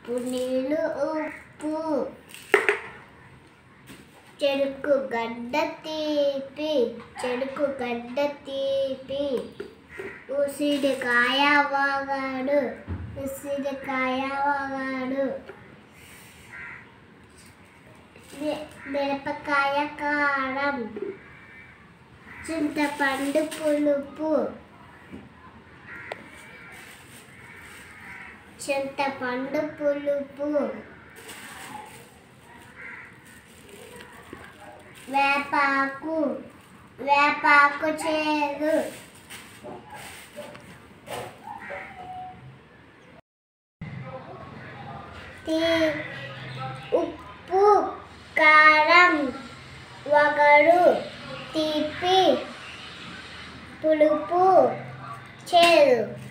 ఉప్పు నీళ్ళు ఉప్పు చెరుకు గడ్డ తీపి చెరుకు గడ్డ తీపి ఉసిరికాయ వాగాడు ఉసిరికాయ వాగాడు మి- మిరపకాయ కారం చింతపండు పులుపు చింతపండు పులుపు వేపాకు వేపాకు చేదు టీ- ఉప్పు కారం వగరు తీపి పులుపు చేదు